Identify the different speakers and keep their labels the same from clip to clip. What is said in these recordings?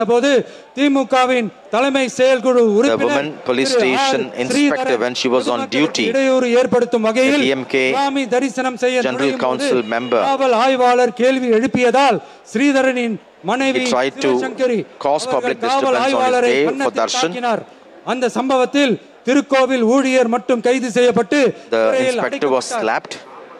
Speaker 1: போது திமுகவின் தலைமை செயற்குழு உறுப்பினர்
Speaker 2: woman police
Speaker 1: Thiru
Speaker 2: station
Speaker 1: R.
Speaker 2: inspector
Speaker 1: Sridharan
Speaker 2: when she was on
Speaker 1: பொதுமக்களுக்கு
Speaker 2: duty,
Speaker 1: இடையூறு ஏற்படுத்தும் வகையில்
Speaker 2: the DMK
Speaker 1: சுவாமி தரிசனம் செய்ய
Speaker 2: General
Speaker 1: நுழையும் போது
Speaker 2: Council member
Speaker 1: காவல் ஆய்வாளர் கேள்வி எழுப்பியதால் ஸ்ரீதரனின் மனைவி
Speaker 2: He tried to
Speaker 1: Sivasankari
Speaker 2: cause
Speaker 1: அவர்கள்
Speaker 2: public
Speaker 1: காவல்
Speaker 2: disturbance on his
Speaker 1: ஆய்வாளரை
Speaker 2: day for
Speaker 1: கன்னத்தில்
Speaker 2: darshan.
Speaker 1: தாக்கினார் அந்த சம்பவத்தில் திருக்கோவில் ஊழியர் மட்டும் கைது செய்யப்பட்டு
Speaker 2: The
Speaker 1: சிறையில்
Speaker 2: inspector was
Speaker 1: அடைக்கப்பட்டார்.
Speaker 2: slapped.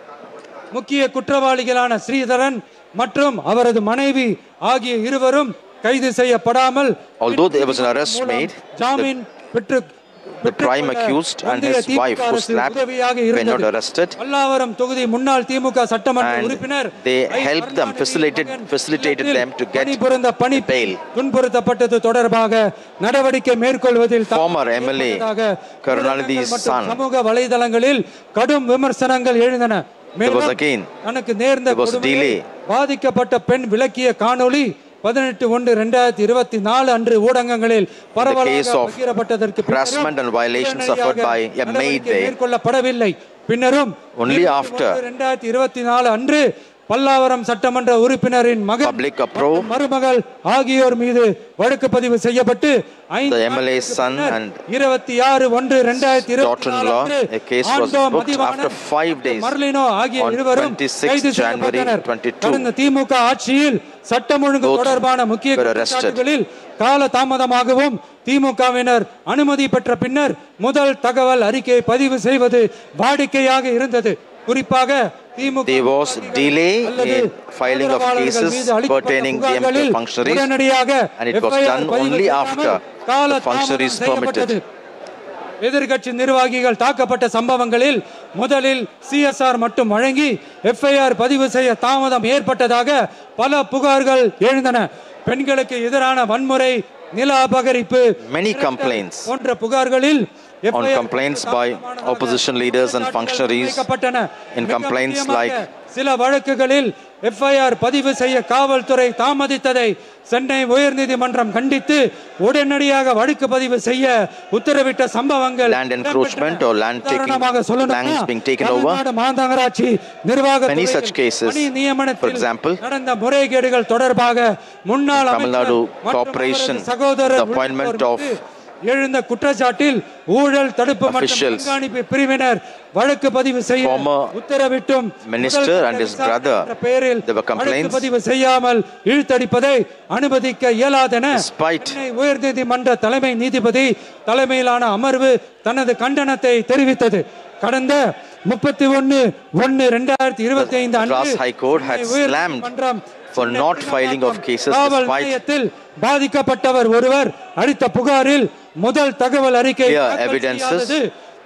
Speaker 1: முக்கிய குற்றவாளிகளான ஸ்ரீதரன் மற்றும் அவரது மனைவி ஆகிய இருவரும் கைது செய்யப்படாமல்
Speaker 2: Although there was an arrest
Speaker 1: மூலம்
Speaker 2: made,
Speaker 1: ஜாமீன் பெற்று
Speaker 2: The prime accused and his wife who slapped were not arrested.
Speaker 1: Pallavaram தொகுதி முன்னாள் திமுக சட்டமன்ற
Speaker 2: And
Speaker 1: உறுப்பினர்
Speaker 2: they
Speaker 1: I.
Speaker 2: helped them,
Speaker 1: Karunanidhi
Speaker 2: facilitated-
Speaker 1: மகன்
Speaker 2: facilitated
Speaker 1: இல்லத்தில்
Speaker 2: them to get
Speaker 1: பணிபுரிந்த பணி
Speaker 2: bail.
Speaker 1: துன்புறுத்தப்பட்டது தொடர்பாக நடவடிக்கை மேற்கொள்வதில்
Speaker 2: Former
Speaker 1: தாமதம்
Speaker 2: MLA
Speaker 1: ஏற்பட்டதாக
Speaker 2: கருணாநிதி's
Speaker 1: ஊடகங்கள் மற்றும்
Speaker 2: son.
Speaker 1: சமூக வலைதளங்களில் கடும் விமர்சனங்கள் எழுந்தன மேலும்
Speaker 2: was again-
Speaker 1: தனக்கு நேர்ந்த
Speaker 2: there was
Speaker 1: கொடுமையை
Speaker 2: delay.
Speaker 1: பாதிக்கப்பட்ட பெண் விளக்கிய காணொளி பதினெட்டு ஒன்று ரெண்டாயிரத்தி இருபத்தி நாலு அன்று ஊடகங்களில்
Speaker 2: case
Speaker 1: பரவலாக
Speaker 2: of
Speaker 1: பகிரப்பட்டதற்கு
Speaker 2: harassment and violations suffered by a maid
Speaker 1: நடவடிக்கை
Speaker 2: there.
Speaker 1: மேற்கொள்ளப்படவில்லை பின்னரும்
Speaker 2: Only after
Speaker 1: ரெண்டாயிரத்தி இருபத்தி நாலு அன்று பல்லாவரம் சட்டமன்ற உறுப்பினரின் மகன்
Speaker 2: Public approve.
Speaker 1: மற்றும் மருமகள் ஆகியோர் மீது வழக்கு பதிவு செய்யப்பட்டு ஐந்து
Speaker 2: The MLA
Speaker 1: நாட்களுக்கு
Speaker 2: son
Speaker 1: பின்னர்
Speaker 2: and
Speaker 1: இருபத்தி ஆறு ஒன்று ரெண்டாயிரத்தி இருபத்தி நாலு
Speaker 2: daughter-in-law,
Speaker 1: அன்று
Speaker 2: a case was
Speaker 1: Anto
Speaker 2: booked
Speaker 1: Mathivanan
Speaker 2: after five
Speaker 1: மற்றும்
Speaker 2: days
Speaker 1: மர்லினோ ஆகிய
Speaker 2: on
Speaker 1: இருவரும்
Speaker 2: 26th
Speaker 1: கைது
Speaker 2: January
Speaker 1: செய்யப்பட்டனர்
Speaker 2: 22.
Speaker 1: கடந்த திமுக ஆட்சியில் சட்டம் ஒழுங்கு
Speaker 2: Both
Speaker 1: தொடர்பான முக்கிய
Speaker 2: were arrested.
Speaker 1: குற்றச்சாட்டுகளில் கால தாமதமாகவும் திமுகவினர் அனுமதி பெற்ற பின்னர் முதல் தகவல் அறிக்கையை பதிவு செய்வது வாடிக்கையாக இருந்தது குறிப்பாக திமுக
Speaker 2: There was delay
Speaker 1: அல்லது
Speaker 2: in filing of
Speaker 1: ஆதரவாளர்கள்
Speaker 2: cases
Speaker 1: மீது அளிக்கப்பட்ட
Speaker 2: pertaining DMK
Speaker 1: புகார்களில்
Speaker 2: functionaries
Speaker 1: உடனடியாக
Speaker 2: and it was
Speaker 1: FIR
Speaker 2: done
Speaker 1: பதிவு
Speaker 2: only
Speaker 1: செய்யாமல்
Speaker 2: after
Speaker 1: கால
Speaker 2: the functionaries
Speaker 1: தாமதம் செய்யப்பட்டது. எதிர்க்கட்சி நிர்வாகிகள் தாக்கப்பட்ட சம்பவங்களில் முதலில் சிஎஸ்ஆர் மட்டும் வழங்கி எஃப்ஐஆர் பதிவு செய்ய தாமதம் ஏற்பட்டதாக பல புகார்கள் எழுந்தன பெண்களுக்கு எதிரான வன்முறை நில அபகரிப்பு
Speaker 2: Many
Speaker 1: மிரட்டல்
Speaker 2: complaints
Speaker 1: போன்ற புகார்களில்
Speaker 2: on
Speaker 1: FIR
Speaker 2: complaints by
Speaker 1: தாமதமானதாக
Speaker 2: opposition leaders and
Speaker 1: குற்றச்சாட்டுகள்
Speaker 2: functionaries
Speaker 1: முன்வைக்கப்பட்டன.
Speaker 2: in
Speaker 1: மிக
Speaker 2: complaints
Speaker 1: முக்கியமாக
Speaker 2: like
Speaker 1: சில வழக்குகளில் எஃப்ஐஆர் பதிவு செய்ய காவல்துறை தாமதித்ததை சென்னை உயர்நீதிமன்றம் கண்டித்து உடனடியாக வழக்கு பதிவு செய்ய உத்தரவிட்ட சம்பவங்கள்
Speaker 2: Land encroachment or land taking-
Speaker 1: உதாரணமாக சொல்லணும்னா,
Speaker 2: lands being taken over.
Speaker 1: Tamil Nadu மாநகராட்சி நிர்வாக
Speaker 2: Many such cases.
Speaker 1: பணி நியமனத்தில்
Speaker 2: For example,
Speaker 1: நடந்த முறைகேடுகள் தொடர்பாக முன்னாள்
Speaker 2: Tamil
Speaker 1: அமைச்சர்
Speaker 2: Nadu
Speaker 1: மற்றும்
Speaker 2: Corporation,
Speaker 1: அவரது சகோதரர்
Speaker 2: the appointment
Speaker 1: உள்ளிட்டோர்
Speaker 2: of
Speaker 1: மீது எழுந்த குற்றச்சாட்டில் ஊழல் தடுப்பு மற்றும்
Speaker 2: Officials.
Speaker 1: கண்காணிப்பு பிரிவினர் வழக்கு பதிவு செய்ய
Speaker 2: Former
Speaker 1: உத்தரவிட்டும்
Speaker 2: minister
Speaker 1: முதல்
Speaker 2: and his
Speaker 1: கட்ட
Speaker 2: brother,
Speaker 1: விசாரணை என்ற பெயரில்
Speaker 2: there were
Speaker 1: வழக்கு
Speaker 2: complaints.
Speaker 1: பதிவு செய்யாமல் இழுத்தடிப்பதை அனுமதிக்க இயலாதென
Speaker 2: Despite-
Speaker 1: சென்னை உயர்நீதிமன்ற தலைமை நீதிபதி தலைமையிலான அமர்வு தனது கண்டனத்தை தெரிவித்தது கடந்த முப்பத்தி ஒன்னு ஒன்னு ரெண்டாயிரத்தி இருபத்தி ஐந்து
Speaker 2: Madras High Court had slammed for not filing of cases
Speaker 1: காவல்
Speaker 2: despite
Speaker 1: நிலையத்தில் பாதிக்கப்பட்டவர் ஒருவர் அளித்த புகாரில் முதல் தகவல் அறிக்கை
Speaker 2: Clear
Speaker 1: தாக்கல்
Speaker 2: evidences.
Speaker 1: செய்யாதது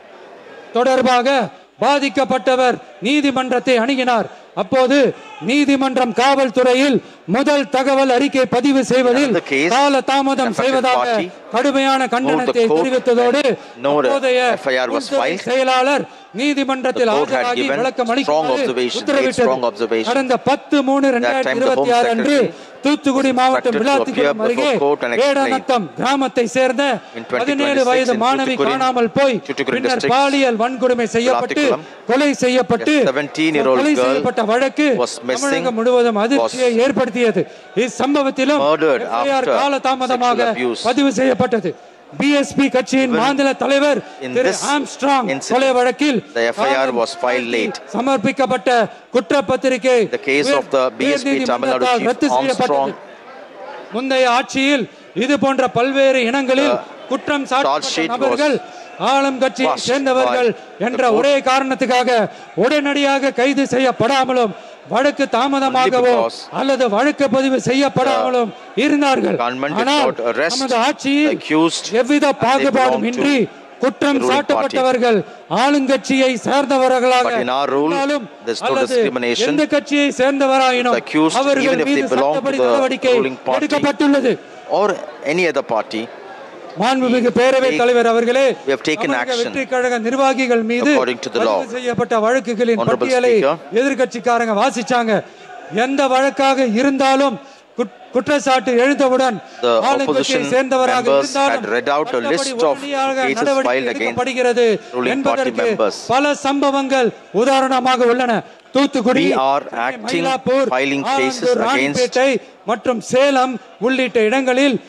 Speaker 1: தொடர்பாக பாதிக்கப்பட்டவர் நீதிமன்றத்தை அணுகினார் அப்போது நீதிமன்றம் காவல்துறையில் முதல் தகவல் அறிக்கை பதிவு செய்வதில்
Speaker 2: Another case,
Speaker 1: கால தாமதம்
Speaker 2: affected
Speaker 1: செய்வதாக
Speaker 2: party
Speaker 1: கடுமையான கண்டனத்தை
Speaker 2: court
Speaker 1: தெரிவித்ததோடு
Speaker 2: no
Speaker 1: அப்போதைய
Speaker 2: FIR was
Speaker 1: உள்துறை
Speaker 2: filed.
Speaker 1: செயலாளர் நீதிமன்றத்தில்
Speaker 2: The court had
Speaker 1: ஆஜராகி
Speaker 2: given
Speaker 1: விளக்கம்
Speaker 2: strong
Speaker 1: அளிக்குமாறு
Speaker 2: observation, made
Speaker 1: உத்தரவிட்டது
Speaker 2: strong observation.
Speaker 1: கடந்த பத்து மூணு ரெண்டாயிரத்தி
Speaker 2: time the
Speaker 1: இருபத்தி
Speaker 2: Home
Speaker 1: ஆறு அன்று
Speaker 2: Secretary
Speaker 1: தூத்துக்குடி மாவட்டம்
Speaker 2: instructed to
Speaker 1: விளாத்திக்குளம்
Speaker 2: appear
Speaker 1: அருகே
Speaker 2: before court and explain.
Speaker 1: Vedanatham கிராமத்தை சேர்ந்த
Speaker 2: In 2026
Speaker 1: பதினேழு வயது
Speaker 2: in
Speaker 1: மாணவி
Speaker 2: Thoothukudi,
Speaker 1: காணாமல் போய்
Speaker 2: Thoothukudi
Speaker 1: பின்னர்
Speaker 2: district,
Speaker 1: பாலியல் வன்கொடுமை செய்யப்பட்டு
Speaker 2: விளாத்திக்குளம்,
Speaker 1: கொலை செய்யப்பட்டு
Speaker 2: a 17-year-old
Speaker 1: கொலை
Speaker 2: girl
Speaker 1: செய்யப்பட்ட வழக்கு
Speaker 2: was missing,
Speaker 1: தமிழகம் முழுவதும் அதிர்ச்சியை
Speaker 2: was
Speaker 1: ஏற்படுத்தியது இச்சம்பவத்திலும்
Speaker 2: murdered
Speaker 1: FIR
Speaker 2: after
Speaker 1: காலதாமதமாக
Speaker 2: sexual abuse.
Speaker 1: பதிவு செய்யப்பட்டது பிஎஸ்பி கட்சியின் மாநில தலைவர்
Speaker 2: in
Speaker 1: Thiru
Speaker 2: this
Speaker 1: Armstrong
Speaker 2: incident,
Speaker 1: கொலை வழக்கில்
Speaker 2: the FIR
Speaker 1: காலம்
Speaker 2: was filed
Speaker 1: தாழ்த்தி
Speaker 2: late.
Speaker 1: சமர்ப்பிக்கப்பட்ட குற்றப்பத்திரிகை
Speaker 2: The case of the BSP Tamil Nadu
Speaker 1: உயர்நீதிமன்றத்தால்
Speaker 2: chief
Speaker 1: ரத்து செய்யப்பட்டது
Speaker 2: Armstrong
Speaker 1: முந்தைய ஆட்சியில் இது போன்ற பல்வேறு இனங்களில்
Speaker 2: The
Speaker 1: குற்றம்
Speaker 2: charge
Speaker 1: சாட்டப்பட்ட
Speaker 2: sheet was
Speaker 1: நபர்கள் ஆளும் கட்சியை
Speaker 2: quashed
Speaker 1: சேர்ந்தவர்கள்
Speaker 2: by
Speaker 1: என்ற
Speaker 2: the court.
Speaker 1: ஒரே காரணத்துக்காக உடனடியாக கைது செய்யப்படாமலும் வழக்கு தாமதமாகவோ
Speaker 2: Only because
Speaker 1: அல்லது வழக்கு பதிவு செய்யப்படாமலும் இருந்தார்கள்
Speaker 2: government did
Speaker 1: ஆனால்
Speaker 2: not arrest
Speaker 1: நமது ஆட்சியில்
Speaker 2: accused
Speaker 1: எவ்வித
Speaker 2: and they
Speaker 1: பாகுபாடும்
Speaker 2: belong to
Speaker 1: இன்றி குற்றம்
Speaker 2: the ruling
Speaker 1: சாட்டப்பட்டவர்கள் ஆளுங்கட்சியை சேர்ந்தவர்களாக
Speaker 2: But in our rule,
Speaker 1: இருந்தாலும்
Speaker 2: there's no
Speaker 1: அல்லது
Speaker 2: discrimination.
Speaker 1: எந்த கட்சியை சேர்ந்தவராயினும்
Speaker 2: The accused,
Speaker 1: அவர்கள்
Speaker 2: even if they
Speaker 1: மீது
Speaker 2: belong to
Speaker 1: சட்டப்படி
Speaker 2: the
Speaker 1: நடவடிக்கை
Speaker 2: ruling party,
Speaker 1: எடுக்கப்பட்டுள்ளது
Speaker 2: or any other party
Speaker 1: மாண்புமிகு பேரவைத்
Speaker 2: take-
Speaker 1: தலைவர் அவர்களே
Speaker 2: we have taken
Speaker 1: தமிழக
Speaker 2: action
Speaker 1: வெற்றிக் கழக நிர்வாகிகள் மீது
Speaker 2: according to the law.
Speaker 1: பதிவு செய்யப்பட்ட வழக்குகளின்
Speaker 2: Honorable
Speaker 1: பட்டியலை
Speaker 2: Speaker.
Speaker 1: எதிர்க்கட்சிக்காரங்க வாசிச்சாங்க எந்த வழக்காக இருந்தாலும் குட்- குற்றச்சாட்டு எழுந்தவுடன்
Speaker 2: The
Speaker 1: ஆளுங்கட்சியை
Speaker 2: opposition
Speaker 1: சேர்ந்தவராக
Speaker 2: members
Speaker 1: இருந்தாலும்
Speaker 2: had read out a
Speaker 1: சட்டப்படி
Speaker 2: list of
Speaker 1: உடனடியாக
Speaker 2: cases
Speaker 1: நடவடிக்கை
Speaker 2: filed against
Speaker 1: எடுக்கப்படுகிறது
Speaker 2: ruling party
Speaker 1: என்பதற்கு
Speaker 2: members.
Speaker 1: பல சம்பவங்கள் உதாரணமாக உள்ளன Thoothukudi
Speaker 2: We are
Speaker 1: Chennai,
Speaker 2: acting,
Speaker 1: Mylapore
Speaker 2: filing cases
Speaker 1: Alandur,
Speaker 2: against
Speaker 1: Ranipet மற்றும் சேலம் உள்ளிட்ட இடங்களில்